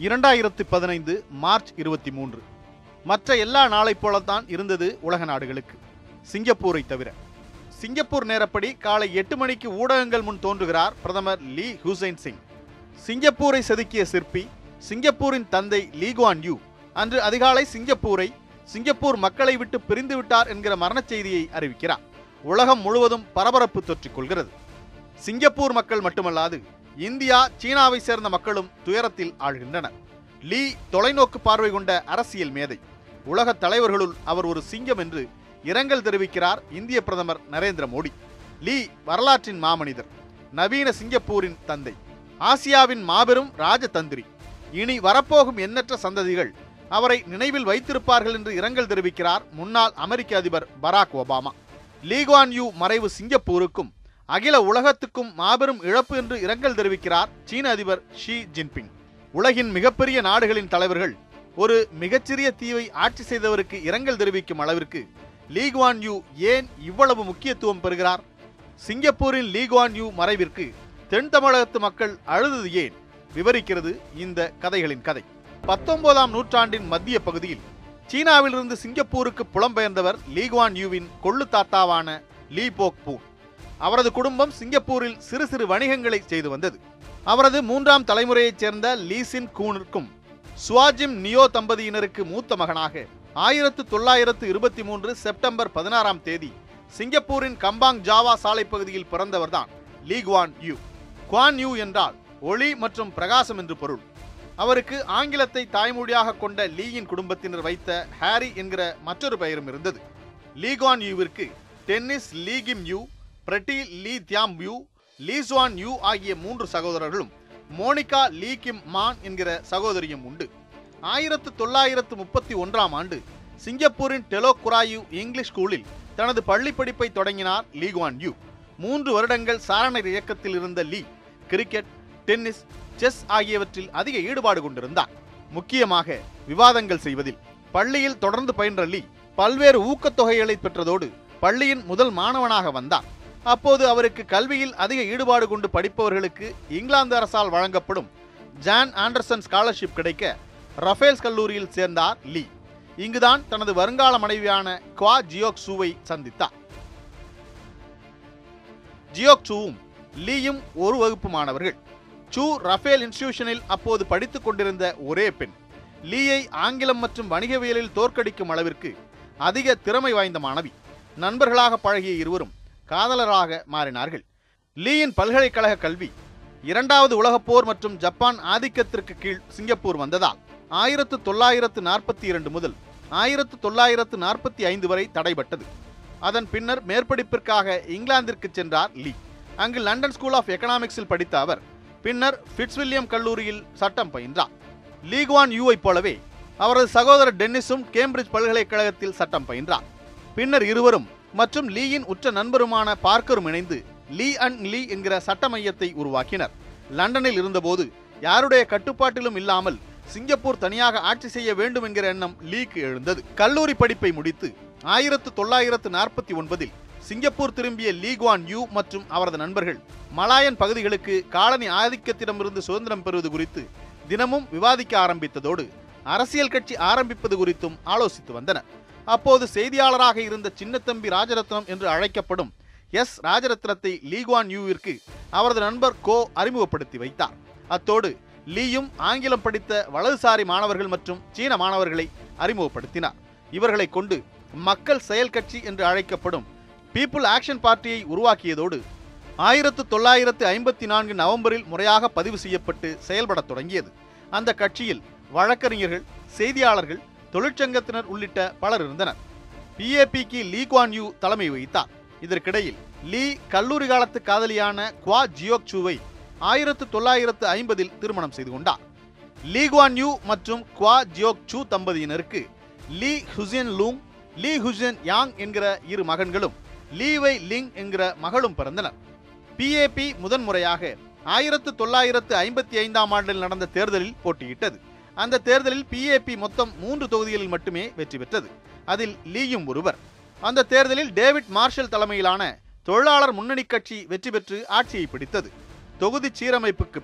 இரண்டாயிரத்து பதினைந்து மார்ச் இருபத்தி மூன்று மற்ற எல்லா நாளைப் போலத்தான் இருந்தது உலக நாடுகளுக்கு சிங்கப்பூரை தவிர சிங்கப்பூர் நேரப்படி காலை எட்டு மணிக்கு ஊடகங்கள் முன் தோன்றுகிறார் பிரதமர் லீ ஹுசைன் சிங் சிங்கப்பூரை செதுக்கிய சிற்பி சிங்கப்பூரின் தந்தை லீ குவான் யூ அன்று அதிகாலை சிங்கப்பூரை சிங்கப்பூர் மக்களை விட்டு பிரிந்து விட்டார் என்கிற மரணச் செய்தியை அறிவிக்கிறார் உலகம் முழுவதும் பரபரப்பு தொற்றிக் கொள்கிறது சிங்கப்பூர் மக்கள் மட்டுமல்லாது இந்தியா சீனாவை சேர்ந்த மக்களும் துயரத்தில் ஆழ்கின்றனர் லீ தொலைநோக்கு பார்வை கொண்ட அரசியல் மேதை உலக தலைவர்களுள் அவர் ஒரு சிங்கம் என்று இரங்கல் தெரிவிக்கிறார் இந்திய பிரதமர் நரேந்திர மோடி லீ வரலாற்றின் மாமனிதர் நவீன சிங்கப்பூரின் தந்தை ஆசியாவின் மாபெரும் ராஜதந்திரி இனி வரப்போகும் எண்ணற்ற சந்ததிகள் அவரை நினைவில் வைத்திருப்பார்கள் என்று இரங்கல் தெரிவிக்கிறார் முன்னாள் அமெரிக்க அதிபர் பராக் ஒபாமா லீகுவான் யூ மறைவு சிங்கப்பூருக்கும் அகில உலகத்துக்கும் மாபெரும் இழப்பு என்று இரங்கல் தெரிவிக்கிறார் சீன அதிபர் ஷி ஜின்பிங் உலகின் மிகப்பெரிய நாடுகளின் தலைவர்கள் ஒரு மிகச்சிறிய தீவை ஆட்சி செய்தவருக்கு இரங்கல் தெரிவிக்கும் அளவிற்கு லீகுவான் யூ ஏன் இவ்வளவு முக்கியத்துவம் பெறுகிறார் சிங்கப்பூரின் லீகுவான் யூ மறைவிற்கு தென் தமிழகத்து மக்கள் அழுதது ஏன் விவரிக்கிறது இந்த கதைகளின் கதை பத்தொன்பதாம் நூற்றாண்டின் மத்திய பகுதியில் சீனாவிலிருந்து சிங்கப்பூருக்கு புலம்பெயர்ந்தவர் லீகுவான் யூவின் கொள்ளு தாத்தாவான லீ போக் பூன் அவரது குடும்பம் சிங்கப்பூரில் சிறு சிறு வணிகங்களை செய்து வந்தது அவரது மூன்றாம் தலைமுறையைச் சேர்ந்த லீசின் கூனிற்கும் சுவாஜிம் நியோ தம்பதியினருக்கு மூத்த மகனாக ஆயிரத்து தொள்ளாயிரத்து இருபத்தி மூன்று செப்டம்பர் பதினாறாம் தேதி சிங்கப்பூரின் கம்பாங் ஜாவா சாலை பகுதியில் பிறந்தவர்தான் Lee Kuan Yew Kuan Yew என்றால் ஒளி மற்றும் பிரகாசம் என்று பொருள் அவருக்கு ஆங்கிலத்தை தாய்மொழியாக கொண்ட லீயின் குடும்பத்தினர் வைத்த ஹாரி என்கிற மற்றொரு பெயரும் இருந்தது லீகான் யூவிற்கு டென்னிஸ் லீகிம் யூ பிரட்டி லீ தியாம் யூ லீஸ்வான் யூ ஆகிய மூன்று சகோதரர்களும் மோனிகா லீ கிம் மான் என்கிற சகோதரியும் உண்டு ஆயிரத்து தொள்ளாயிரத்து முப்பத்தி ஒன்றாம் ஆண்டு சிங்கப்பூரின் டெலோ குராயு இங்கிலீஷ் ஸ்கூலில் தனது பள்ளி படிப்பை தொடங்கினார் லீகுவான் யூ மூன்று வருடங்கள் சாரணர் இயக்கத்தில் இருந்த லீ கிரிக்கெட் டென்னிஸ் செஸ் ஆகியவற்றில் அதிக ஈடுபாடு கொண்டிருந்தார் முக்கியமாக விவாதங்கள் செய்வதில் பள்ளியில் தொடர்ந்து பயின்ற லீ பல்வேறு ஊக்கத்தொகைகளை பெற்றதோடு பள்ளியின் முதல் மாணவனாக வந்தார் அப்போது அவருக்கு கல்வியில் அதிக ஈடுபாடு கொண்டு படிப்பவர்களுக்கு இங்கிலாந்து அரசால் வழங்கப்படும் ஜான் ஆண்டர்சன் ஸ்காலர்ஷிப் கிடைக்க ரஃபேல்ஸ் கல்லூரியில் சேர்ந்தார் லீ இங்குதான் தனது வருங்கால மனைவியான குவா ஜியோக் சூவை சந்தித்தார் ஜியோக் சூவும் லீயும் ஒரு வகுப்பு மாணவர்கள் சூ ரஃபேல் இன்ஸ்டிடியூஷனில் அப்போது படித்துக் கொண்டிருந்த ஒரே பெண் லீயை ஆங்கிலம் மற்றும் வணிகவியலில் தோற்கடிக்கும் அளவிற்கு அதிக திறமை வாய்ந்த மாணவி நண்பர்களாக பழகிய இருவரும் காதலராக மாறினார்கள் லீயின் பல்கலைக்கழக கல்வி இரண்டாவது உலகப் போர் மற்றும் ஜப்பான் ஆதிக்கத்திற்கு கீழ் சிங்கப்பூர் வந்ததால் ஆயிரத்து தொள்ளாயிரத்து நாற்பத்தி இரண்டு முதல் ஆயிரத்து தொள்ளாயிரத்து நாற்பத்தி ஐந்து வரை தடைபட்டது அதன் பின்னர் மேற்படிப்பிற்காக இங்கிலாந்திற்கு சென்றார் லீ அங்கு லண்டன் ஸ்கூல் ஆஃப் எக்கனாமிக்ஸில் படித்த அவர் பின்னர் ஃபிட்ஸ்வில்லியம் கல்லூரியில் சட்டம் பயின்றார் லீகுவான் யூவைப் போலவே அவரது சகோதரர் டென்னிஸும் கேம்பிரிட்ஜ் பல்கலைக்கழகத்தில் சட்டம் பயின்றார் பின்னர் இருவரும் மற்றும் லீயின் உற்ற நண்பருமான பார்க்கரும் இணைந்து லீ அண்ட் லீ என்கிற சட்ட மையத்தை உருவாக்கினர் லண்டனில் இருந்தபோது யாருடைய கட்டுப்பாட்டிலும் இல்லாமல் சிங்கப்பூர் தனியாக ஆட்சி செய்ய வேண்டும் என்கிற எண்ணம் லீக்கு எழுந்தது கல்லூரி படிப்பை முடித்து ஆயிரத்து தொள்ளாயிரத்து நாற்பத்தி ஒன்பதில் சிங்கப்பூர் திரும்பிய லீகுவான் யூ மற்றும் அவரது நண்பர்கள் மலாயன் பகுதிகளுக்கு காலனி ஆதிக்கத்திடமிருந்து சுதந்திரம் பெறுவது குறித்து தினமும் விவாதிக்க ஆரம்பித்ததோடு அரசியல் கட்சி ஆரம்பிப்பது குறித்தும் ஆலோசித்து வந்தனர் அப்போது செய்தியாளராக இருந்த சின்னத்தம்பி ராஜரத்னம் என்று அழைக்கப்படும் எஸ் ராஜரத்னத்தை லீகுவான் யூவிற்கு அவரது நண்பர் கோ அறிமுகப்படுத்தி வைத்தார் அத்தோடு லீயும் ஆங்கிலம் படித்த வலதுசாரி மாணவர்கள் மற்றும் சீன மாணவர்களை அறிமுகப்படுத்தினார் இவர்களை கொண்டு மக்கள் செயல் கட்சி என்று அழைக்கப்படும் பீப்புள் ஆக்ஷன் பார்ட்டியை உருவாக்கியதோடு ஆயிரத்து தொள்ளாயிரத்து ஐம்பத்தி நான்கு நவம்பரில் முறையாக பதிவு செய்யப்பட்டு செயல்படத் தொடங்கியது அந்த கட்சியில் வழக்கறிஞர்கள் செய்தியாளர்கள் தொழிற்சங்கத்தினர் உள்ளிட்ட பலர் இருந்தனர் பிஏபிக்கு லீ குவான் யூ தலைமை வகித்தார் இதற்கிடையில் லீ கல்லூரி காலத்து காதலியான குவா ஜியோக் சூவை ஆயிரத்து தொள்ளாயிரத்து ஐம்பதில் திருமணம் செய்து கொண்டார் லீ குவான் யூ மற்றும் குவா ஜியோக் சூ தம்பதியினருக்கு Lee Hsien Loong Lee Hsien Yang என்கிற இரு மகன்களும் லீவை லிங் என்கிற மகளும் பிறந்தனர் பிஏபி முதன்முறையாக ஆயிரத்து தொள்ளாயிரத்து ஐம்பத்தி ஐந்தாம் ஆண்டில் நடந்த தேர்தலில் போட்டியிட்டது அந்த தேர்தலில் பிஏபி மொத்தம் மூன்று தொகுதிகளில் மட்டுமே வெற்றி பெற்றது அதில் லீயும் ஒருவர் அந்த தேர்தலில் டேவிட் மார்ஷல் தலைமையிலான தொழிலாளர் முன்னணி கட்சி வெற்றி பெற்று ஆட்சியை பிடித்தது தொகுதி சீரமைப்புக்கு பின்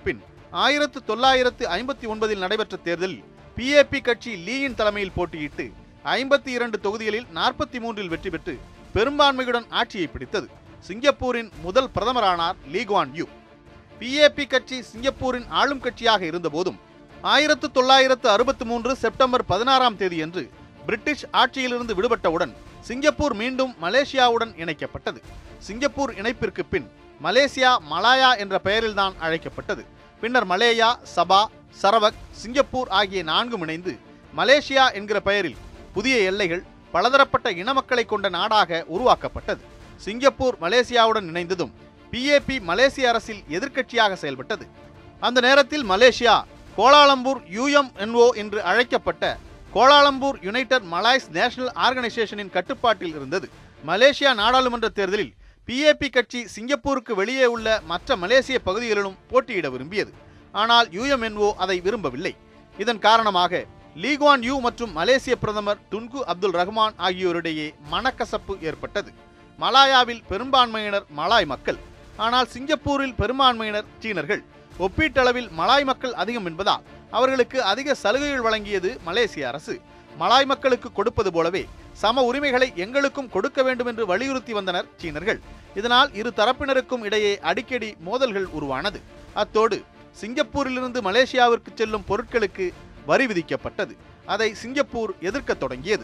ஆயிரத்து தொள்ளாயிரத்து ஐம்பத்தி ஒன்பதில் நடைபெற்ற தேர்தலில் பிஏபி கட்சி லீயின் தலைமையில் போட்டியிட்டு ஐம்பத்தி இரண்டு தொகுதிகளில் நாற்பத்தி மூன்றில் வெற்றி பெற்று பெரும்பான்மையுடன் ஆட்சியை பிடித்தது சிங்கப்பூரின் முதல் பிரதமரானார் லீக்வான் யூ பிஏபி கட்சி சிங்கப்பூரின் ஆளும் கட்சியாக இருந்தபோதும் ஆயிரத்து தொள்ளாயிரத்து அறுபத்தி மூன்று செப்டம்பர் பதினாறாம் தேதியன்று பிரிட்டிஷ் ஆட்சியிலிருந்து விடுபட்டவுடன் சிங்கப்பூர் மீண்டும் மலேசியாவுடன் இணைக்கப்பட்டது சிங்கப்பூர் இணைப்பிற்கு பின் மலேசியா மலாயா என்ற பெயரில்தான் அழைக்கப்பட்டது பின்னர் மலேயா சபா சரவக் சிங்கப்பூர் ஆகிய நான்கும் இணைந்து மலேசியா என்கிற பெயரில் புதிய எல்லைகள் பலதரப்பட்ட இன மக்களை கொண்ட நாடாக உருவாக்கப்பட்டது சிங்கப்பூர் மலேசியாவுடன் இணைந்ததும் பிஏபி மலேசிய அரசில் எதிர்க்கட்சியாக செயல்பட்டது அந்த நேரத்தில் மலேசியா கோலாலம்பூர் யுஎம்என்ஓ என்று அழைக்கப்பட்ட கோலாலம்பூர் யுனைடெட் மலாய்ஸ் நேஷனல் ஆர்கனைசேஷனின் கட்டுப்பாட்டில் இருந்தது மலேசியா நாடாளுமன்ற தேர்தலில் பிஏபி கட்சி சிங்கப்பூருக்கு வெளியே உள்ள மற்ற மலேசிய பகுதிகளிலும் போட்டியிட விரும்பியது ஆனால் யுஎம்என்ஓ அதை விரும்பவில்லை இதன் காரணமாக லீக்வான் யூ மற்றும் மலேசிய பிரதமர் துன்கு அப்துல் ரஹ்மான் ஆகியோரிடையே மனக்கசப்பு ஏற்பட்டது மலாயாவில் பெரும்பான்மையினர் மலாய் மக்கள் ஆனால் சிங்கப்பூரில் பெரும்பான்மையினர் சீனர்கள் ஒப்பீட்டளவில் மலாய் மக்கள் அதிகம் என்பதால் அவர்களுக்கு அதிக சலுகைகள் வழங்கியது மலேசிய அரசு மலாய் மக்களுக்கு கொடுப்பது போலவே சம உரிமைகளை எங்களுக்கும் கொடுக்க வேண்டும் என்று வலியுறுத்தி வந்தனர் சீனர்கள் இதனால் இரு தரப்பினருக்கும் இடையே அடிக்கடி மோதல்கள் உருவானது அத்தோடு சிங்கப்பூரிலிருந்து மலேசியாவிற்கு செல்லும் பொருட்களுக்கு வரி விதிக்கப்பட்டது அதை சிங்கப்பூர் எதிர்க்கத் தொடங்கியது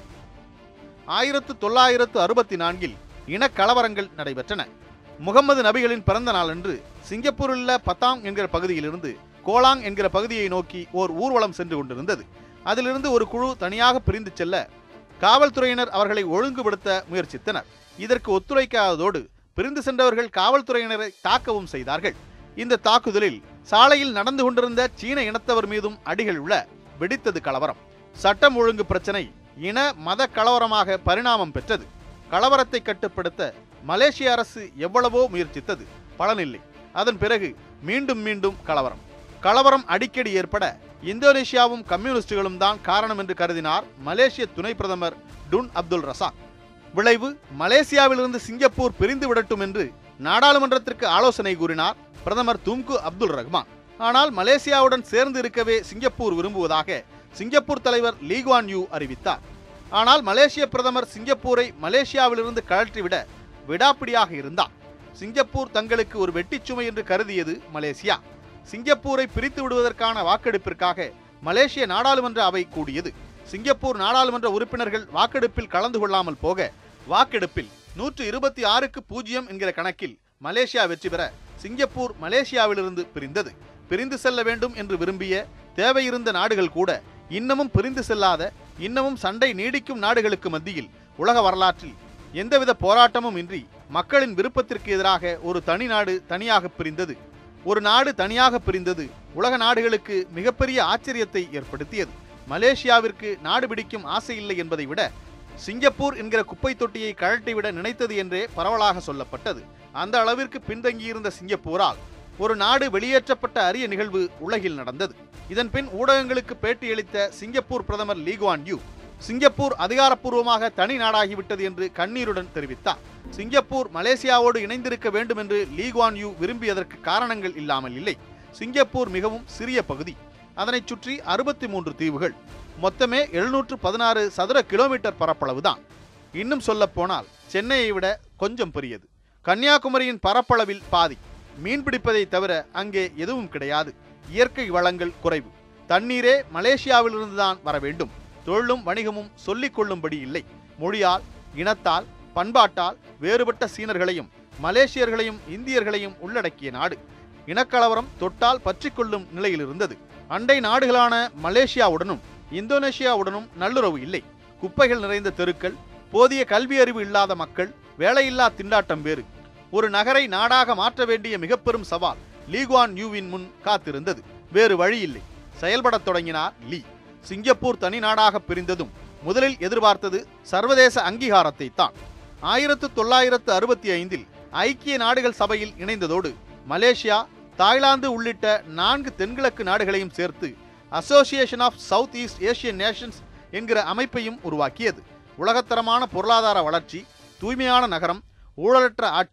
ஆயிரத்து தொள்ளாயிரத்து அறுபத்தி நான்கில் இனக்கலவரங்கள் நடைபெற்றன முகமது நபிகளின் பிறந்த நாளன்று சிங்கப்பூரில் உள்ள பத்தாங் என்கிற பகுதியிலிருந்து கோலாங் என்கிற பகுதியை நோக்கி ஓர் ஊர்வலம் சென்று கொண்டிருந்தது அதிலிருந்து ஒரு குழு தனியாக பிரிந்து செல்ல காவல்துறையினர் அவர்களை ஒழுங்குபடுத்த முயற்சித்தனர் இதற்கு ஒத்துழைக்காததோடு பிரிந்து சென்றவர்கள் காவல்துறையினரை தாக்கவும் செய்தார்கள் இந்த தாக்குதலில் சாலையில் நடந்து கொண்டிருந்த சீன இனத்தவர் மீதும் அடிகள் உள்ள வெடித்தது கலவரம் சட்டம் ஒழுங்கு பிரச்சனை இன மத கலவரமாக பரிணாமம் பெற்றது கலவரத்தை கட்டுப்படுத்த மலேசிய அரசு எவ்வளவோ முயற்சித்தது பலனில்லை அதன் பிறகு மீண்டும் மீண்டும் கலவரம் கலவரம் அடிக்கடி ஏற்பட இந்தோனேஷியாவும் கம்யூனிஸ்டுகளும் தான் காரணம் என்று கருதினார் மலேசிய துணை பிரதமர் டுன் அப்துல் ரசாக் விளைவு மலேசியாவிலிருந்து சிங்கப்பூர் பிரிந்து விடட்டும் என்று நாடாளுமன்றத்திற்கு ஆலோசனை கூறினார் பிரதமர் தும்கு அப்துல் ரஹ்மான் ஆனால் மலேசியாவுடன் சேர்ந்து இருக்கவே சிங்கப்பூர் விரும்புவதாக சிங்கப்பூர் தலைவர் லீக்வான் யூ அறிவித்தார் ஆனால் மலேசிய பிரதமர் சிங்கப்பூரை மலேசியாவிலிருந்து கழற்றிவிட விடாப்பிடியாக இருந்தார் சிங்கப்பூர் தங்களுக்கு ஒரு வெட்டிச்சுமை என்று கருதியது மலேசியா சிங்கப்பூரை பிரித்து விடுவதற்கான வாக்கெடுப்பிற்காக மலேசிய நாடாளுமன்ற அவை கூடியது சிங்கப்பூர் நாடாளுமன்ற உறுப்பினர்கள் வாக்கெடுப்பில் கலந்து கொள்ளாமல் போக வாக்கெடுப்பில் நூற்று இருபத்தி ஆறுக்கு பூஜ்ஜியம் என்கிற கணக்கில் மலேசியா வெற்றி பெற சிங்கப்பூர் மலேசியாவிலிருந்து பிரிந்தது பிரிந்து செல்ல வேண்டும் என்று விரும்பிய தேவையிருந்த நாடுகள் கூட இன்னமும் பிரிந்து செல்லாத இன்னமும் சண்டை நீடிக்கும் நாடுகளுக்கு மத்தியில் உலக வரலாற்றில் எந்தவித போராட்டமும் இன்றி மக்களின் விருப்பத்திற்கு எதிராக ஒரு தனி நாடு தனியாக பிரிந்தது ஒரு நாடு தனியாக பிரிந்தது உலக நாடுகளுக்கு மிகப்பெரிய ஆச்சரியத்தை ஏற்படுத்தியது மலேசியாவிற்கு நாடு பிடிக்கும் ஆசை இல்லை என்பதை விட சிங்கப்பூர் என்கிற குப்பை தொட்டியை கழட்டிவிட நினைத்தது என்றே பரவலாக சொல்லப்பட்டது அந்த அளவிற்கு பின்தங்கியிருந்த சிங்கப்பூரால் ஒரு நாடு வெளியேற்றப்பட்ட அரிய நிகழ்வு உலகில் நடந்தது இதன் பின் ஊடகங்களுக்கு பேட்டியளித்த சிங்கப்பூர் பிரதமர் லீக்வான் யூ சிங்கப்பூர் அதிகாரப்பூர்வமாக தனி நாடாகிவிட்டது என்று கண்ணீருடன் தெரிவித்தார் சிங்கப்பூர் மலேசியாவோடு இணைந்திருக்க வேண்டும் என்று லீக்வான் யூ விரும்பியதற்கு காரணங்கள் இல்லாமல் இல்லை சிங்கப்பூர் மிகவும் சிறிய பகுதி அதனைச் சுற்றி அறுபத்தி மூன்று தீவுகள் மொத்தமே எழுநூற்று பதினாறு சதுர கிலோமீட்டர் பரப்பளவுதான் இன்னும் சொல்லப் போனால் சென்னையை விட கொஞ்சம் பெரியது கன்னியாகுமரியின் பரப்பளவில் பாதி மீன் பிடிப்பதை தவிர அங்கே எதுவும் கிடையாது இயற்கை வளங்கள் குறைவு தண்ணீரே மலேசியாவிலிருந்துதான் வர வேண்டும் தொழிலும் வணிகமும் சொல்லிக் கொள்ளும்படி இல்லை மொழியால் இனத்தால் பண்பாட்டால் வேறுபட்ட சீனர்களையும் மலேசியர்களையும் இந்தியர்களையும் உள்ளடக்கிய நாடு இனக்கலவரம் தொட்டால் பற்றிக்கொள்ளும் நிலையில் இருந்தது அண்டை நாடுகளான மலேசியாவுடனும் இந்தோனேஷியாவுடனும் நல்லுறவு இல்லை குப்பைகள் நிறைந்த தெருக்கள் போதிய கல்வி அறிவு இல்லாத மக்கள் வேலையில்லா திண்டாட்டம் வேறு ஒரு நகரை நாடாக மாற்ற வேண்டிய மிக பெரும் சவால் லீகுவான் யூவின் முன் காத்திருந்தது வேறு வழி இல்லை செயல்படத் தொடங்கினார் லீ சிங்கப்பூர் தனி நாடாக பிரிந்ததும் முதலில் எதிர்பார்த்தது சர்வதேச அங்கீகாரத்தை தான் ஆயிரத்து தொள்ளாயிரத்து அறுபத்தி ஐந்தில் ஐக்கிய நாடுகள் சபையில் இணைந்ததோடு மலேசியா தாய்லாந்து உள்ளிட்ட நான்கு தென்கிழக்கு நாடுகளையும் சேர்த்து Association of South East Asian Nations என்கிற அமைப்பையும் உருவாக்கியது உலகத்தரமான பொருளாதார வளர்ச்சி தூய்மையான நகரம் ஊழலற்ற ஆட்சி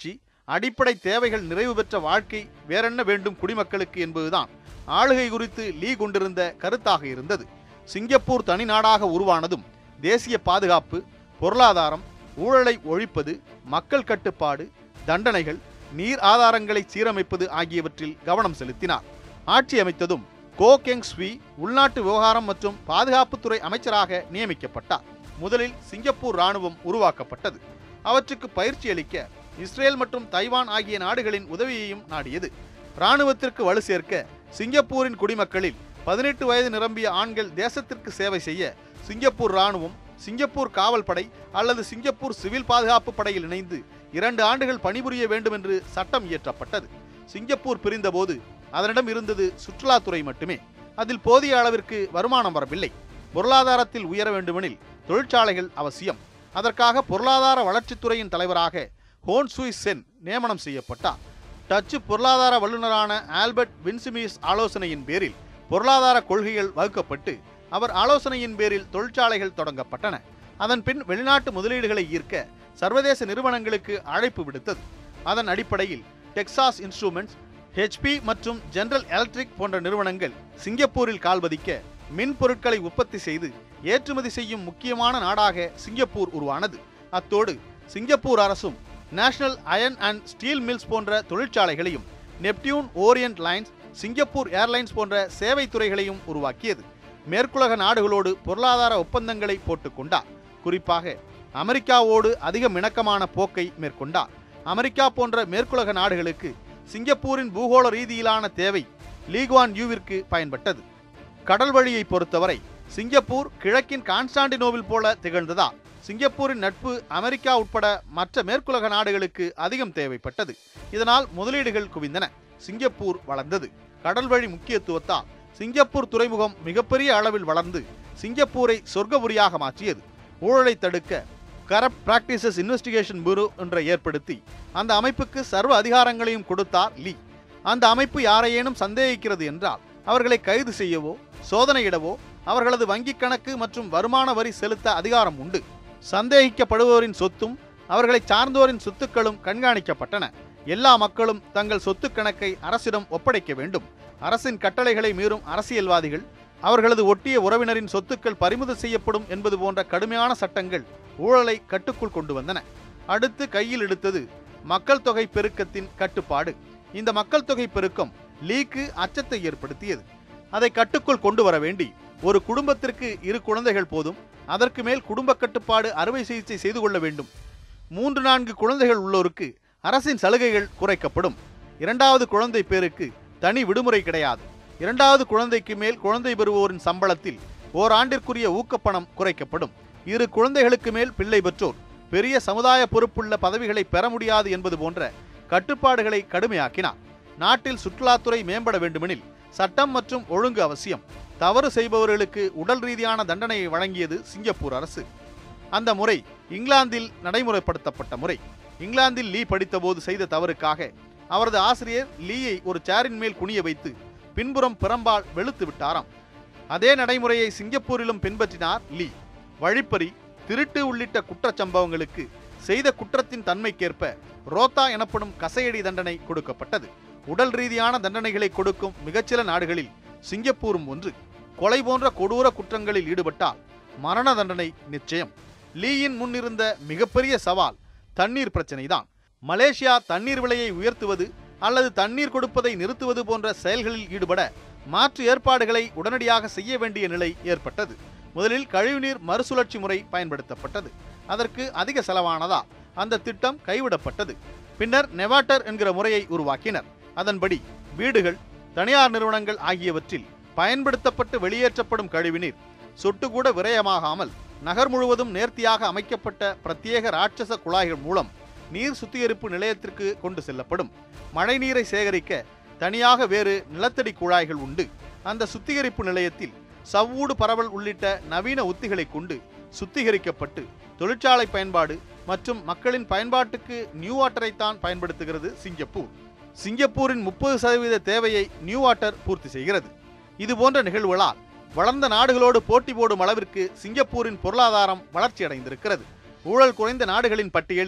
அடிப்படை தேவைகள் நிறைவு பெற்ற வாழ்க்கை வேறென்ன வேண்டும் குடிமக்களுக்கு என்பதுதான் ஆளுகை குறித்து லீ கொண்டிருந்த கருத்தாக இருந்தது சிங்கப்பூர் தனி நாடாக உருவானதும் தேசிய பாதுகாப்பு பொருளாதாரம் ஊழலை ஒழிப்பது மக்கள் கட்டுப்பாடு தண்டனைகள் நீர் ஆதாரங்களை சீரமைப்பது ஆகியவற்றில் கவனம் செலுத்தினார் ஆட்சி அமைத்ததும் கோ கெங் ஸ்வி உள்நாட்டு விவகாரம் மற்றும் பாதுகாப்புத்துறை அமைச்சராக நியமிக்கப்பட்டார் முதலில் சிங்கப்பூர் ராணுவம் உருவாக்கப்பட்டது அவற்றுக்கு பயிற்சி அளிக்க இஸ்ரேல் மற்றும் தைவான் ஆகிய நாடுகளின் உதவியையும் நாடியது ராணுவத்திற்கு வலு சேர்க்க சிங்கப்பூரின் குடிமக்களில் பதினெட்டு வயது நிரம்பிய ஆண்கள் தேசத்திற்கு சேவை செய்ய சிங்கப்பூர் ராணுவம் சிங்கப்பூர் காவல் படை அல்லது சிங்கப்பூர் சிவில் பாதுகாப்பு படையில் இணைந்து இரண்டு ஆண்டுகள் பணிபுரிய வேண்டும் என்று சட்டம் இயற்றப்பட்டது சிங்கப்பூர் பிரிந்தபோது அதனிடம் இருந்தது சுற்றுலாத்துறை மட்டுமே அதில் போதிய அளவிற்கு வருமானம் வரவில்லை பொருளாதாரத்தில் உயர வேண்டுமெனில் தொழிற்சாலைகள் அவசியம் அதற்காக பொருளாதார வளர்ச்சித்துறையின் தலைவராக ஹோன் சுய் சென் நியமனம் செய்யப்பட்டார் டச்சு பொருளாதார வல்லுநரான ஆல்பர்ட் வின்சிமிஸ் ஆலோசனையின் பேரில் பொருளாதார கொள்கைகள் வகுக்கப்பட்டு அவர் ஆலோசனையின் பேரில் தொழிற்சாலைகள் தொடங்கப்பட்டன அதன் பின் வெளிநாட்டு முதலீடுகளை ஈர்க்க சர்வதேச நிறுவனங்களுக்கு அழைப்பு விடுத்தது அதன் அடிப்படையில் டெக்சாஸ் இன்ஸ்ட்ருமெண்ட்ஸ் ஹெச்பி மற்றும் ஜெனரல் எலக்ட்ரிக் போன்ற நிறுவனங்கள் சிங்கப்பூரில் கால்பதிக்க மின் பொருட்களை உற்பத்தி செய்து ஏற்றுமதி செய்யும் முக்கியமான நாடாக சிங்கப்பூர் உருவானது அத்தோடு சிங்கப்பூர் அரசும் National Iron and Steel Mills போன்ற தொழிற்சாலைகளையும் Neptune Orient Lines Singapore Airlines போன்ற சேவை துறைகளையும் உருவாக்கியது மேற்குலக நாடுகளோடு பொருளாதார ஒப்பந்தங்களை போட்டுக்கொண்டார் குறிப்பாக அமெரிக்காவோடு அதிக இணக்கமான போக்கை மேற்கொண்டார் அமெரிக்கா போன்ற மேற்குலக நாடுகளுக்கு சிங்கப்பூரின் பூகோள ரீதியிலான தேவை லீக்வான் யூவிற்கு பயன்பட்டது கடல் வழியை பொறுத்தவரை சிங்கப்பூர் கிழக்கின் கான்ஸ்டாண்டினோவில் போல திகழ்ந்ததா சிங்கப்பூரின் நட்பு அமெரிக்கா உட்பட மற்ற மேற்குலக நாடுகளுக்கு அதிகம் தேவைப்பட்டது இதனால் முதலீடுகள் குவிந்தன சிங்கப்பூர் வளர்ந்தது கடல் வழி முக்கியத்துவத்தால் சிங்கப்பூர் துறைமுகம் மிகப்பெரிய அளவில் வளர்ந்து சிங்கப்பூரை சொர்க்கபுரியாக மாற்றியது ஊழலை தடுக்க கரப்ட் பிராக்டிசஸ் இன்வெஸ்டிகேஷன் பியூரோ ஒன்றை ஏற்படுத்தி அந்த அமைப்புக்கு சர்வ அதிகாரங்களையும் கொடுத்தார் லீ அந்த அமைப்பு யாரையேனும் சந்தேகிக்கிறது என்றால் அவர்களை கைது செய்யவோ சோதனையிடவோ அவர்களது வங்கிக் கணக்கு மற்றும் வருமான வரி செலுத்த அதிகாரம் உண்டு சந்தேகிக்கப்படுபவரின் சொத்தும் அவர்களை சார்ந்தோரின் சொத்துக்களும் கண்காணிக்கப்பட்டன எல்லா மக்களும் தங்கள் சொத்து கணக்கை அரசிடம் ஒப்படைக்க வேண்டும் அரசின் கட்டளைகளை மீறும் அரசியல்வாதிகள் அவர்களது ஒட்டிய உறவினரின் சொத்துக்கள் பறிமுதல் செய்யப்படும் என்பது போன்ற கடுமையான சட்டங்கள் ஊழலை கட்டுக்குள் கொண்டு வந்தன அடுத்து கையில் எடுத்தது மக்கள் தொகை பெருக்கத்தின் கட்டுப்பாடு இந்த மக்கள் தொகை பெருக்கம் லீக்கு அச்சத்தை ஏற்படுத்தியது அதை கட்டுக்குள் கொண்டு வர வேண்டி ஒரு குடும்பத்திற்கு இரு குழந்தைகள் போதும் அதற்கு மேல் குடும்ப கட்டுப்பாடு அறுவை சிகிச்சை செய்து கொள்ள வேண்டும் மூன்று நான்கு குழந்தைகள் உள்ளோருக்கு அரசின் சலுகைகள் குறைக்கப்படும் இரண்டாவது குழந்தை பேருக்கு தனி விடுமுறை கிடையாது இரண்டாவது குழந்தைக்கு மேல் குழந்தை பெறுவோரின் சம்பளத்தில் ஓராண்டிற்குரிய ஊக்கப்பணம் குறைக்கப்படும் இரு குழந்தைகளுக்கு மேல் பிள்ளை பெற்றோர் பெரிய சமுதாய பொறுப்புள்ள பதவிகளை பெற முடியாது என்பது போன்ற கட்டுப்பாடுகளை கடுமையாக்கினார் நாட்டில் சுற்றுலாத்துறை மேம்பட வேண்டுமெனில் சட்டம் மற்றும் ஒழுங்கு அவசியம் தவறு செய்பவர்களுக்கு உடல் ரீதியான தண்டனையை வழங்கியது சிங்கப்பூர் அரசு அந்த முறை இங்கிலாந்தில் நடைமுறைப்படுத்தப்பட்ட முறை இங்கிலாந்தில் லீ படித்தபோது செய்த தவறுக்காக அவரது ஆசிரியர் லீயை ஒரு சேரின் மேல் குனிய வைத்து பின்புறம் பிறம்பால் வெளுத்து விட்டாராம் அதே நடைமுறையை சிங்கப்பூரிலும் பின்பற்றினார் லீ வழிப்பறி திருட்டு உள்ளிட்ட குற்றச்சம்பவங்களுக்கு செய்த குற்றத்தின் தன்மைக்கேற்ப ரோத்தா எனப்படும் கசையடி தண்டனை கொடுக்கப்பட்டது உடல் ரீதியான தண்டனைகளை கொடுக்கும் மிகச்சில நாடுகளில் சிங்கப்பூரும் ஒன்று கொலை போன்ற கொடூர குற்றங்களில் ஈடுபட்டால் மரண தண்டனை நிச்சயம் லீயின் முன்னிருந்த மிகப்பெரிய சவால் தண்ணீர் பிரச்சனைதான் மலேசியா தண்ணீர் விலையை உயர்த்துவது அல்லது தண்ணீர் கொடுப்பதை நிறுத்துவது போன்ற செயல்களில் ஈடுபட மாற்று ஏற்பாடுகளை உடனடியாக செய்ய வேண்டிய நிலை ஏற்பட்டது முதலில் கழிவுநீர் மறுசுழற்சி முறை பயன்படுத்தப்பட்டது அதற்கு அதிக செலவானதா அந்த திட்டம் கைவிடப்பட்டது பின்னர் நெவாட்டர் என்கிற முறையை உருவாக்கினர் அதன்படி வீடுகள் தனியார் நிறுவனங்கள் ஆகியவற்றில் பயன்படுத்தப்பட்டு வெளியேற்றப்படும் கழிவுநீர் சொட்டுக்கூட விரயமாகாமல் நகர் முழுவதும் நேர்த்தியாக அமைக்கப்பட்ட பிரத்யேக ராட்சச குழாய்கள் மூலம் நீர் சுத்திகரிப்பு நிலையத்திற்கு கொண்டு செல்லப்படும் மழைநீரை சேகரிக்க தனியாக வேறு நிலத்தடி குழாய்கள் உண்டு அந்த சுத்திகரிப்பு நிலையத்தில் சவ்வூடு பரவல் உள்ளிட்ட நவீன உத்திகளை கொண்டு சுத்திகரிக்கப்பட்டு தொழிற்சாலை பயன்பாடு மற்றும் மக்களின் பயன்பாட்டுக்கு நியூ வாட்டரைத்தான் பயன்படுத்துகிறது சிங்கப்பூர் சிங்கப்பூரின் முப்பது சதவீத தேவையை நியூ வாட்டர் பூர்த்தி செய்கிறது இது போன்ற நிகழ்வுகளால் வளர்ந்த நாடுகளோடு போட்டி போடும் அளவிற்கு சிங்கப்பூரின் பொருளாதாரம் வளர்ச்சியடைந்திருக்கிறது ஊழல் குறைந்த நாடுகளின் பட்டியலில்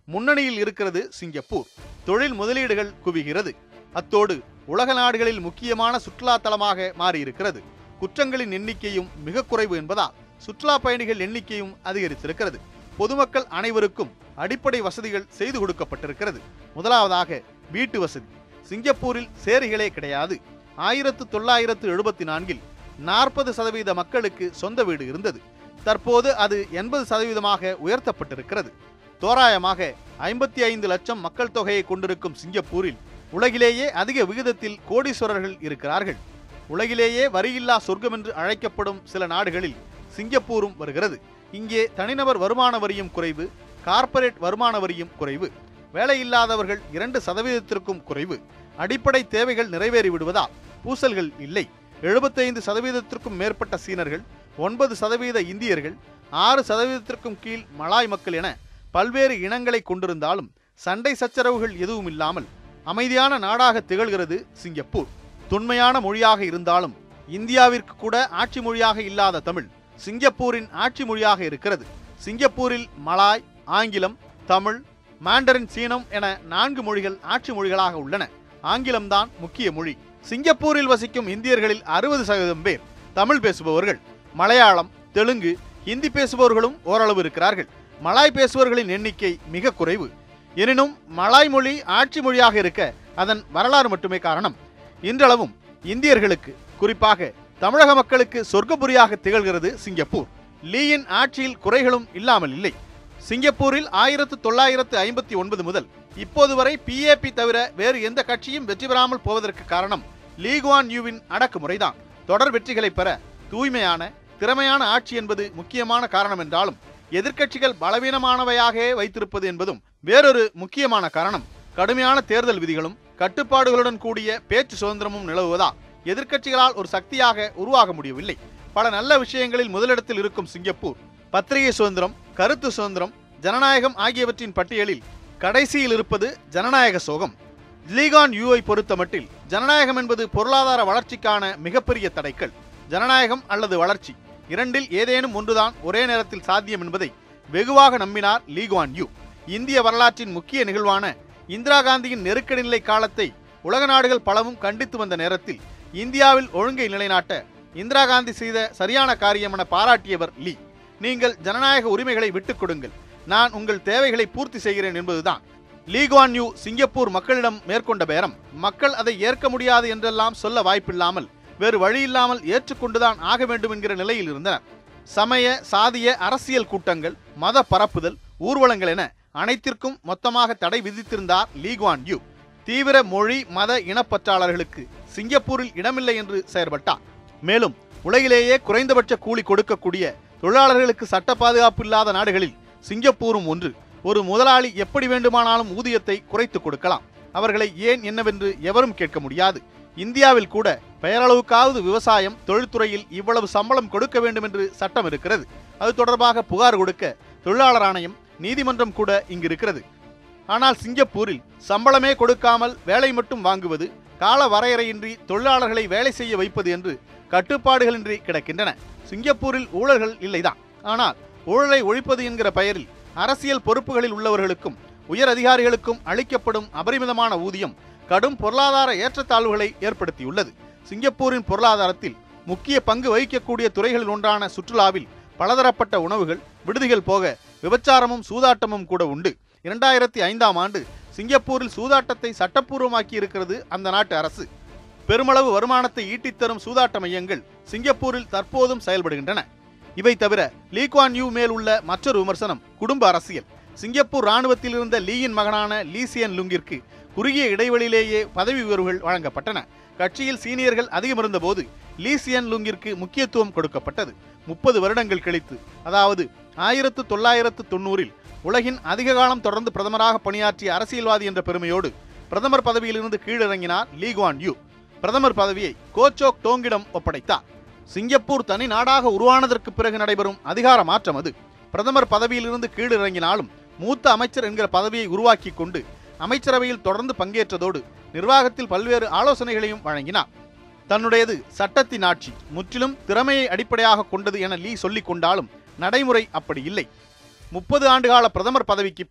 முன்னணியில் இருக்கிறது சிங்கப்பூர் தொழில் முதலீடுகள் குவிகிறது அத்தோடு உலக நாடுகளில் முக்கியமான சுற்றுலா தலமாக மாறியிருக்கிறது குற்றங்களின் எண்ணிக்கையும் மிக குறைவு என்பதால் சுற்றுலா பயணிகள் எண்ணிக்கையும் அதிகரித்திருக்கிறது பொதுமக்கள் அனைவருக்கும் அடிப்படை வசதிகள் செய்து கொடுக்கப்பட்டிருக்கிறது முதலாவதாக வீட்டு வசதி சிங்கப்பூரில் சேரிகளே கிடையாது ஆயிரத்து தொள்ளாயிரத்து எழுபத்தி நான்கில் நாற்பது சதவீத மக்களுக்கு சொந்த வீடு இருந்தது தற்போது அது எண்பது சதவீதமாக உயர்த்தப்பட்டிருக்கிறது தோராயமாக ஐம்பத்தி ஐந்து லட்சம் மக்கள் தொகையை கொண்டிருக்கும் சிங்கப்பூரில் உலகிலேயே அதிக விகிதத்தில் கோடீஸ்வரர்கள் இருக்கிறார்கள் உலகிலேயே வரியில்லா சொர்க்கம் என்று அழைக்கப்படும் சில நாடுகளில் சிங்கப்பூரும் வருகிறது இங்கே தனிநபர் வருமான வரியும் குறைவு கார்ப்பரேட் வருமான வரியும் குறைவு வேலையில்லாதவர்கள் இரண்டு சதவீதத்திற்கும் குறைவு அடிப்படை தேவைகள் நிறைவேறி விடுவதால் பூசல்கள் இல்லை எழுபத்தைந்து சதவீதத்திற்கும் மேற்பட்ட சீனர்கள் ஒன்பது சதவீத இந்தியர்கள் ஆறு சதவீதத்திற்கும் கீழ் மலாய் மக்கள் என பல்வேறு இனங்களை கொண்டிருந்தாலும் சண்டை சச்சரவுகள் எதுவும் இல்லாமல் அமைதியான நாடாக திகழ்கிறது சிங்கப்பூர் தொன்மையான மொழியாக இருந்தாலும் இந்தியாவிற்கு கூட ஆட்சி மொழியாக இல்லாத தமிழ் சிங்கப்பூரின் ஆட்சி மொழியாக இருக்கிறது சிங்கப்பூரில் மலாய் ஆங்கிலம் தமிழ் மாண்டரின் சீனம் என நான்கு மொழிகள் ஆட்சி மொழிகளாக உள்ளன ஆங்கிலம்தான் முக்கிய மொழி சிங்கப்பூரில் வசிக்கும் இந்தியர்களில் அறுபது சதவீதம் பேர் தமிழ் பேசுபவர்கள் மலையாளம் தெலுங்கு ஹிந்தி பேசுபவர்களும் ஓரளவு இருக்கிறார்கள் மலாய் பேசுபவர்களின் எண்ணிக்கை மிக குறைவு எனினும் மலாய் மொழி ஆட்சி மொழியாக இருக்க அதன் வரலாறு மட்டுமே காரணம் இன்றளவும் இந்தியர்களுக்கு குறிப்பாக தமிழக மக்களுக்கு சொர்க்கபுரியாக திகழ்கிறது சிங்கப்பூர் லீயின் ஆட்சியில் குறைகளும் இல்லாமல் இல்லை சிங்கப்பூரில் ஆயிரத்து தொள்ளாயிரத்து ஐம்பத்தி ஒன்பது முதல் இப்போது வரை பிஏபி தவிர வேறு எந்த கட்சியும் வெற்றி பெறாமல் போவதற்கு காரணம் லீகுவான் யூவின் அடக்குமுறைதான் தொடர் வெற்றிகளை பெற தூய்மையான திறமையான ஆட்சி என்பது முக்கியமான காரணம் என்றாலும் எதிர்க்கட்சிகள் பலவீனமானவையாக வைத்திருப்பது என்பதும் வேறொரு முக்கியமான காரணம் கடுமையான தேர்தல் விதிகளும் கட்டுப்பாடுகளுடன் கூடிய பேச்சு சுதந்திரமும் நிலவுவதால் எதிர்க்கட்சிகளால் ஒரு சக்தியாக உருவாக முடியவில்லை பல நல்ல விஷயங்களில் முதலிடத்தில் இருக்கும் சிங்கப்பூர் பத்திரிகை சுதந்திரம் கருத்து சுதந்திரம் ஜனநாயகம் ஆகியவற்றின் பட்டியலில் கடைசியில் இருப்பது ஜனநாயக சோகம் லீகான் யூவை பொறுத்தமட்டில் ஜனநாயகம் என்பது பொருளாதார வளர்ச்சிக்கான மிகப்பெரிய தடைக்கல் ஜனநாயகம் அல்லது வளர்ச்சி இரண்டில் ஏதேனும் ஒன்றுதான் ஒரே நேரத்தில் சாத்தியம் என்பதை வெகுவாக நம்பினார் லீகுவான் யூ இந்திய வரலாற்றின் முக்கிய நிகழ்வான இந்திரா காந்தியின் நெருக்கடி நிலை காலத்தை உலக நாடுகள் பலவும் கண்டித்து வந்த நேரத்தில் இந்தியாவில் ஒழுங்கை நிலைநாட்ட இந்திரா காந்தி செய்த சரியான காரியம் என பாராட்டியவர் லீ நீங்கள் ஜனநாயக உரிமைகளை விட்டுக் கொடுங்கள் நான் உங்கள் தேவைகளை பூர்த்தி செய்கிறேன் என்பதுதான் லீகுவான் யூ சிங்கப்பூர் மக்களிடம் மேற்கொண்ட பேரம் மக்கள் அதை ஏற்க முடியாது என்றெல்லாம் சொல்ல வாய்ப்பில்லாமல் வேறு வழியில்லாமல் ஏற்றுக்கொண்டுதான் ஆக வேண்டும் என்கிற நிலையில் இருந்தனர் சமய சாதிய அரசியல் கூட்டங்கள் மத பரப்புதல் ஊர்வலங்கள் என அனைத்திற்கும் மொத்தமாக தடை விதித்திருந்தார் லீகுவான் யூ தீவிர மொழி மத இனப்பற்றாளர்களுக்கு சிங்கப்பூரில் இடமில்லை என்று செயற்பட்டார் மேலும் உலகிலேயே குறைந்தபட்ச கூலி கொடுக்கக்கூடிய தொழிலாளர்களுக்கு சட்ட பாதுகாப்பு இல்லாத நாடுகளில் சிங்கப்பூரும் ஒன்று ஒரு முதலாளி எப்படி வேண்டுமானாலும் ஊதியத்தை குறைத்து கொடுக்கலாம் அவர்களை ஏன் என்னவென்று எவரும் கேட்க முடியாது இந்தியாவில் கூட பெயரளவுக்காவது விவசாயம் தொழில்துறையில் இவ்வளவு சம்பளம் கொடுக்க வேண்டும் என்று சட்டம் இருக்கிறது அது தொடர்பாக புகார் கொடுக்க தொழிலாளர் ஆணையம் நீதிமன்றம் கூட இங்கு இருக்கிறது ஆனால் சிங்கப்பூரில் சம்பளமே கொடுக்காமல் வேலை மட்டும் வாங்குவது கால வரையறையின்றி தொழிலாளர்களை வேலை செய்ய வைப்பது என்று கட்டுப்பாடுகளின்றி கிடக்கின்றன சிங்கப்பூரில் ஊழல்கள் இல்லைதான் ஆனால் ஊழலை ஒழிப்பது என்கிற பெயரில் அரசியல் பொறுப்புகளில் உள்ளவர்களுக்கும் உயர் அதிகாரிகளுக்கும் அளிக்கப்படும் அபரிமிதமான ஊதியம் கடும் பொருளாதார ஏற்றத்தாழ்வுகளை ஏற்படுத்தியுள்ளது சிங்கப்பூரின் பொருளாதாரத்தில் முக்கிய பங்கு வகிக்கக்கூடிய துறைகளில் ஒன்றான சுற்றுலாவில் பலதரப்பட்ட உணவுகள் விடுதிகள் போக விபச்சாரமும் சூதாட்டமும் கூட உண்டு இரண்டாயிரத்தி ஐந்தாம் ஆண்டு சிங்கப்பூரில் சூதாட்டத்தை சட்டப்பூர்வமாக்கி இருக்கிறது அந்த நாட்டு அரசு பெருமளவு வருமானத்தை ஈட்டித் தரும் சூதாட்ட மையங்கள் சிங்கப்பூரில் தற்போதும் செயல்படுகின்றன இவை தவிர லீக்வான் யூ மேல் உள்ள மற்றொரு விமர்சனம் குடும்ப அரசியல் சிங்கப்பூர் ராணுவத்தில் இருந்த லீயின் மகனான லீசியன் லுங்கிற்கு குறுகிய இடைவெளியிலேயே பதவி உயர்வுகள் வழங்கப்பட்டன கட்சியில் சீனியர்கள் அதிகம் இருந்தபோது லீசியன் லுங்கிற்கு முக்கியத்துவம் கொடுக்கப்பட்டது முப்பது வருடங்கள் கழித்து அதாவது ஆயிரத்து தொள்ளாயிரத்து தொண்ணூறில் உலகின் அதிக காலம் தொடர்ந்து பிரதமராக பணியாற்றிய அரசியல்வாதி என்ற பெருமையோடு பிரதமர் பதவியிலிருந்து கீழிறங்கினார் லீகுவான் யூ பிரதமர் பதவியை கோச்சோக் டோங்கிடம் ஒப்படைத்தார் சிங்கப்பூர் தனி நாடாக உருவானதற்கு பிறகு நடைபெறும் அதிகார மாற்றம் அது பிரதமர் பதவியிலிருந்து கீழிறங்கினாலும் மூத்த அமைச்சர் என்கிற பதவியை உருவாக்கி கொண்டு அமைச்சரவையில் தொடர்ந்து பங்கேற்றதோடு நிர்வாகத்தில் பல்வேறு ஆலோசனைகளையும் வழங்கினார் தன்னுடையது சட்டத்தின் ஆட்சி முற்றிலும் திறமையை அடிப்படையாக கொண்டது என லீ சொல்லிக் கொண்டாலும் நடைமுறை அப்படி இல்லை முப்பது ஆண்டுகால பிரதமர் பதவிக்கு பின்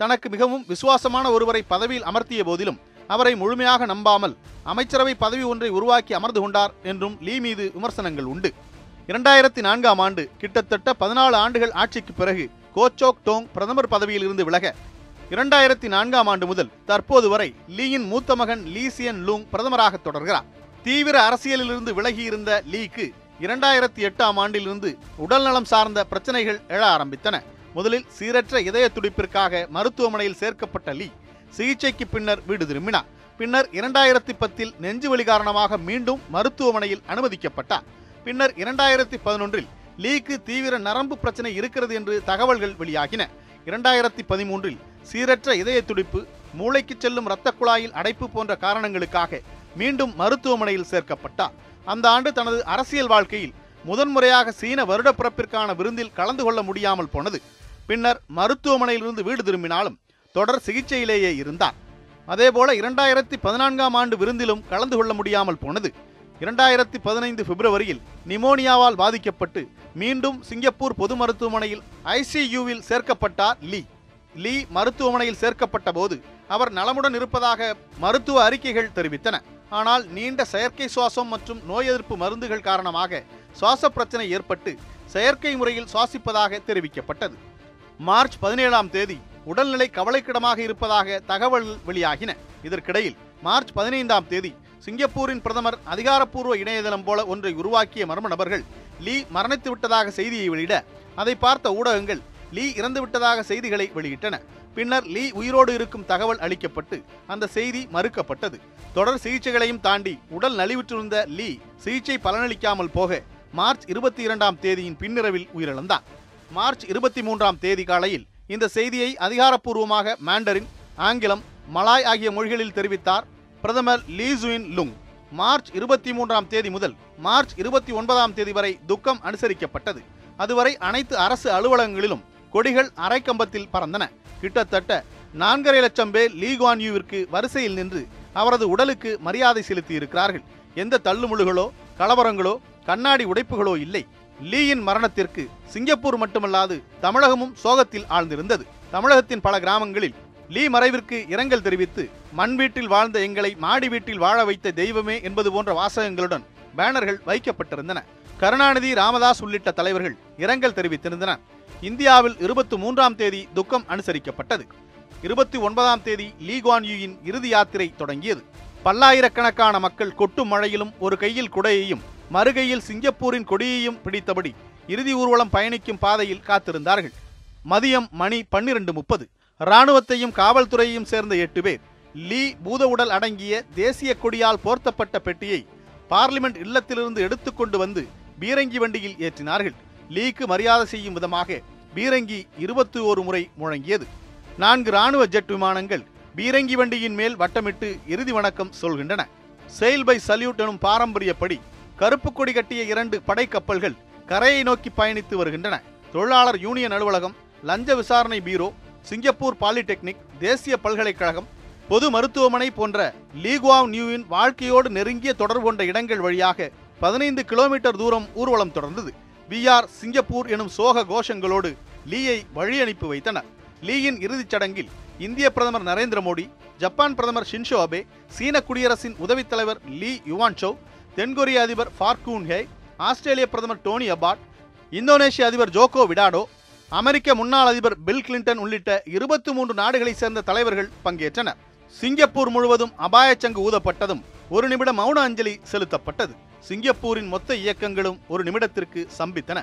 தனக்கு மிகவும் விசுவாசமான ஒருவரை பதவியில் அமர்த்திய போதிலும் அவரை முழுமையாக நம்பாமல் அமைச்சரவை பதவி ஒன்றை உருவாக்கி அமர்ந்து கொண்டார் என்றும் லீ மீது விமர்சனங்கள் உண்டு இரண்டாயிரத்தி நான்காம் ஆண்டு கிட்டத்தட்ட பதினாலு ஆண்டுகள் ஆட்சிக்கு பிறகு கோச்சோக் டோங் பிரதமர் பதவியில் இருந்து விலக இரண்டாயிரத்தி நான்காம் ஆண்டு முதல் தற்போது வரை லீயின் மூத்த மகன் லீ சியன் லூங் பிரதமராக தொடர்கிறார் தீவிர அரசியலிலிருந்து விலகியிருந்த லீக்கு இரண்டாயிரத்தி எட்டாம் ஆண்டிலிருந்து உடல்நலம் சார்ந்த பிரச்சனைகள் எழ ஆரம்பித்தன முதலில் சீரற்ற இதய துடிப்பிற்காக மருத்துவமனையில் சேர்க்கப்பட்ட லீ சிகிச்சைக்கு பின்னர் வீடு திரும்பினார் பின்னர் இரண்டாயிரத்தி பத்தில் நெஞ்சுவலி காரணமாக மீண்டும் மருத்துவமனையில் அனுமதிக்கப்பட்டார் பின்னர் இரண்டாயிரத்தி பதினொன்றில் லீக்கு தீவிர நரம்பு பிரச்சனை இருக்கிறது என்று தகவல்கள் வெளியாகின இரண்டாயிரத்தி பதிமூன்றில் சீரற்ற இதய துடிப்பு மூளைக்கு செல்லும் இரத்த குழாயில் அடைப்பு போன்ற காரணங்களுக்காக மீண்டும் மருத்துவமனையில் சேர்க்கப்பட்டார் அந்த ஆண்டு தனது அரசியல் வாழ்க்கையில் முதன்முறையாக சீன வருடப்பிறப்பிற்கான விருந்தில் கலந்து கொள்ள முடியாமல் போனது பின்னர் மருத்துவமனையிலிருந்து வீடு திரும்பினாலும் தொடர் சிகிச்சையிலேயே இருந்தார் அதேபோல இரண்டாயிரத்தி பதினான்காம் ஆண்டு விருந்திலும் கலந்து கொள்ள முடியாமல் போனது இரண்டாயிரத்தி பதினைந்து பிப்ரவரியில் நிமோனியாவால் பாதிக்கப்பட்டு மீண்டும் சிங்கப்பூர் பொது மருத்துவமனையில் ஐசியூவில் சேர்க்கப்பட்டார் லீ லீ மருத்துவமனையில் சேர்க்கப்பட்ட போது அவர் நலமுடன் இருப்பதாக மருத்துவ அறிக்கைகள் தெரிவித்தன ஆனால் நீண்ட செயற்கை சுவாசம் மற்றும் நோய் எதிர்ப்பு மருந்துகள் காரணமாக சுவாச பிரச்சனை ஏற்பட்டு செயற்கை முறையில் சுவாசிப்பதாக தெரிவிக்கப்பட்டது மார்ச் பதினேழாம் தேதி உடல்நிலை கவலைக்கிடமாக இருப்பதாக தகவல் வெளியாகின இதற்கிடையில் மார்ச் பதினைந்தாம் தேதி சிங்கப்பூரின் பிரதமர் அதிகாரப்பூர்வ இணையதளம் போல ஒன்றை உருவாக்கிய மர்ம நபர்கள் லீ மரணித்து விட்டதாக செய்தியை வெளியிட அதை பார்த்த ஊடகங்கள் லீ இறந்து விட்டதாக செய்திகளை வெளியிட்டன பின்னர் லீ உயிரோடு இருக்கும் தகவல் அளிக்கப்பட்டு அந்த செய்தி மறுக்கப்பட்டது தொடர் சிகிச்சைகளையும் தாண்டி உடல் நலிவுற்றிருந்த லீ சிகிச்சை பலனளிக்காமல் போக மார்ச் இருபத்தி இரண்டாம் தேதியின் பின்னிரவில் உயிரிழந்தார் மார்ச் இருபத்தி மூன்றாம் தேதி காலையில் இந்த செய்தியை அதிகாரப்பூர்வமாக மாண்டரின் ஆங்கிலம் மலாய் ஆகிய மொழிகளில் தெரிவித்தார் பிரதமர் லீ ஜுயின் லுங் மார்ச் இருபத்தி மூன்றாம் தேதி முதல் மார்ச் இருபத்தி ஒன்பதாம் தேதி வரை துக்கம் அனுசரிக்கப்பட்டது அதுவரை அனைத்து அரசு அலுவலகங்களிலும் கொடிகள் அரைக்கம்பத்தில் பறந்தன கிட்டத்தட்ட நான்கரை லட்சம் பேர் லீ குவான் யூவிற்கு வரிசையில் நின்று அவரது உடலுக்கு மரியாதை செலுத்தி இருக்கிறார்கள் எந்த தள்ளுமுள்ளுகளோ கலவரங்களோ கண்ணாடி உடைப்புகளோ இல்லை லீயின் மரணத்திற்கு சிங்கப்பூர் மட்டுமல்லாது தமிழகமும் சோகத்தில் ஆழ்ந்திருந்தது தமிழகத்தின் பல கிராமங்களில் லீ மறைவிற்கு இரங்கல் தெரிவித்து மண் வீட்டில் வாழ்ந்த எங்களை மாடி வீட்டில் வாழ வைத்த தெய்வமே என்பது போன்ற வாசகங்களுடன் பேனர்கள் வைக்கப்பட்டிருந்தன கருணாநிதி ராமதாஸ் உள்ளிட்ட தலைவர்கள் இரங்கல் தெரிவித்திருந்தனர் இந்தியாவில் இருபத்தி மூன்றாம் தேதி துக்கம் அனுசரிக்கப்பட்டது இருபத்தி ஒன்பதாம் தேதி லீ குவான் யூயின் இறுதி யாத்திரை தொடங்கியது பல்லாயிரக்கணக்கான மக்கள் கொட்டும் மழையிலும் ஒரு கையில் குடையையும் மறுகையில் சிங்கப்பூரின் கொடியையும் பிடித்தபடி இறுதி ஊர்வலம் பயணிக்கும் பாதையில் காத்திருந்தார்கள் மதியம் மணி பன்னிரண்டு முப்பது இராணுவத்தையும் காவல்துறையையும் சேர்ந்த எட்டு பேர் லீ பூத உடல் அடங்கிய தேசிய கொடியால் போர்த்தப்பட்ட பெட்டியை பார்லிமெண்ட் இல்லத்திலிருந்து எடுத்துக்கொண்டு வந்து பீரங்கி வண்டியில் ஏற்றினார்கள் லீக்கு மரியாதை செய்யும் விதமாக பீரங்கி இருபத்தி ஒரு முறை முழங்கியது நான்கு ராணுவ ஜெட் விமானங்கள் பீரங்கி வண்டியின் மேல் வட்டமிட்டு இறுதி வணக்கம் சொல்கின்றன செயில் பை சல்யூட் எனும் பாரம்பரியப்படி கருப்பு கொடி கட்டிய இரண்டு படைக்கப்பல்கள் கரையை நோக்கி பயணித்து வருகின்றன தொழிலாளர் யூனியன் அலுவலகம் லஞ்ச விசாரணை பீரோ சிங்கப்பூர் பாலிடெக்னிக் தேசிய பல்கலைக்கழகம் பொது மருத்துவமனை போன்ற லீகுவாவ் நியூவின் வாழ்க்கையோடு நெருங்கிய தொடர்பு கொண்ட இடங்கள் வழியாக பதினைந்து கிலோமீட்டர் தூரம் ஊர்வலம் தொடர்ந்தது பிஆர் சிங்கப்பூர் எனும் சோக கோஷங்களோடு லீயை வழி அனுப்பி வைத்தனர் லீயின் இறுதிச் சடங்கில் இந்திய பிரதமர் நரேந்திர மோடி ஜப்பான் பிரதமர் ஷின்ஷோ அபே சீன குடியரசின் உதவித் தலைவர் லீ யுவான்சோ தென்கொரிய அதிபர் பார்கூன் ஹே ஆஸ்திரேலிய பிரதமர் டோனி அபாட் இந்தோனேஷிய அதிபர் ஜோகோ விடாடோ அமெரிக்க முன்னாள் அதிபர் பில் கிளின்டன் உள்ளிட்ட இருபத்தி மூன்று நாடுகளைச் சேர்ந்த தலைவர்கள் பங்கேற்றனர் சிங்கப்பூர் முழுவதும் அபாயச்சங்கு ஊதப்பட்டதும் ஒரு நிமிடம் மௌன அஞ்சலி செலுத்தப்பட்டது சிங்கப்பூரின் மொத்த இயக்கங்களும் ஒரு நிமிடத்திற்கு சம்பித்தன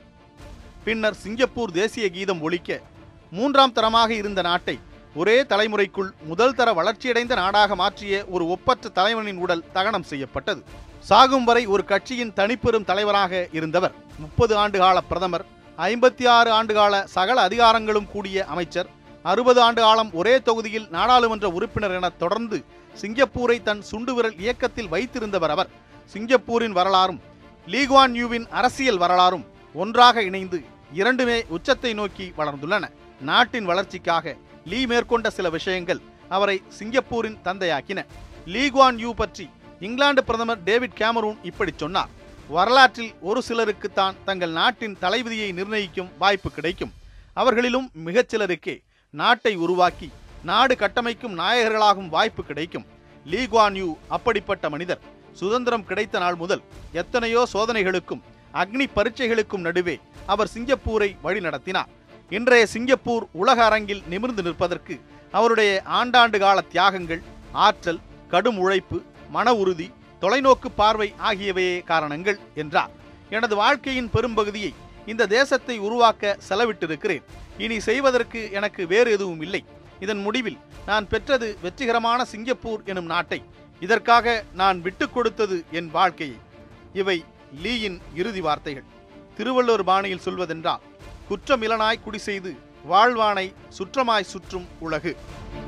பின்னர் சிங்கப்பூர் தேசிய கீதம் ஒலிக்க மூன்றாம் தரமாக இருந்த நாட்டை ஒரே தலைமுறைக்குள் முதல் தர வளர்ச்சியடைந்த நாடாக மாற்றிய ஒரு ஒப்பற்ற தலைவனின் உடல் தகனம் செய்யப்பட்டது சாகும் வரை ஒரு கட்சியின் தனிப்பெரும் தலைவராக இருந்தவர் முப்பது ஆண்டு கால பிரதமர் ஐம்பத்தி ஆறு ஆண்டுகால சகல அதிகாரங்களும் கூடிய அமைச்சர் அறுபது ஆண்டு காலம் ஒரே தொகுதியில் நாடாளுமன்ற உறுப்பினர் என தொடர்ந்து சிங்கப்பூரை தன் சுண்டுவிரல் இயக்கத்தில் வைத்திருந்தவர் அவர் சிங்கப்பூரின் வரலாறும் லீகுவான் யூவின் அரசியல் வரலாறும் ஒன்றாக இணைந்து இரண்டுமே உச்சத்தை நோக்கி வளர்ந்துள்ளன நாட்டின் வளர்ச்சிக்காக லீ மேற்கொண்ட சில விஷயங்கள் அவரை சிங்கப்பூரின் தந்தையாக்கின லீகுவான் யூ பற்றி இங்கிலாந்து பிரதமர் டேவிட் கேமரூன் இப்படி சொன்னார் வரலாற்றில் ஒரு சிலருக்குத்தான் தங்கள் நாட்டின் தலைவிதியை நிர்ணயிக்கும் வாய்ப்பு கிடைக்கும் அவர்களிலும் மிகச் சிலருக்கே நாட்டை உருவாக்கி நாடு கட்டமைக்கும் நாயகர்களாகும் வாய்ப்பு கிடைக்கும் லீ குவான் யூ அப்படிப்பட்ட மனிதர் சுதந்திரம் கிடைத்த நாள் முதல் எத்தனையோ சோதனைகளுக்கும் அக்னி பரீட்சைகளுக்கும் நடுவே அவர் சிங்கப்பூரை வழிநடத்தினார் இன்றைய சிங்கப்பூர் உலக அரங்கில் நிமிர்ந்து நிற்பதற்கு அவருடைய ஆண்டாண்டு கால தியாகங்கள் ஆற்றல் கடும் உழைப்பு மன உறுதி தொலைநோக்கு பார்வை ஆகியவையே காரணங்கள் என்றார் எனது வாழ்க்கையின் பெரும்பகுதியை இந்த தேசத்தை உருவாக்க செலவிட்டிருக்கிறேன் இனி செய்வதற்கு எனக்கு வேறு எதுவும் இல்லை இதன் முடிவில் நான் பெற்றது வெற்றிகரமான சிங்கப்பூர் எனும் நாட்டை இதற்காக நான் விட்டுக் கொடுத்தது என் வாழ்க்கையை இவை லீயின் இறுதி வார்த்தைகள் திருவள்ளுவர் பாணியில் சொல்வதென்றால் குற்றமிலனாய் குடி செய்து வாழ்வானை சுற்றமாய் சுற்றும் உலகு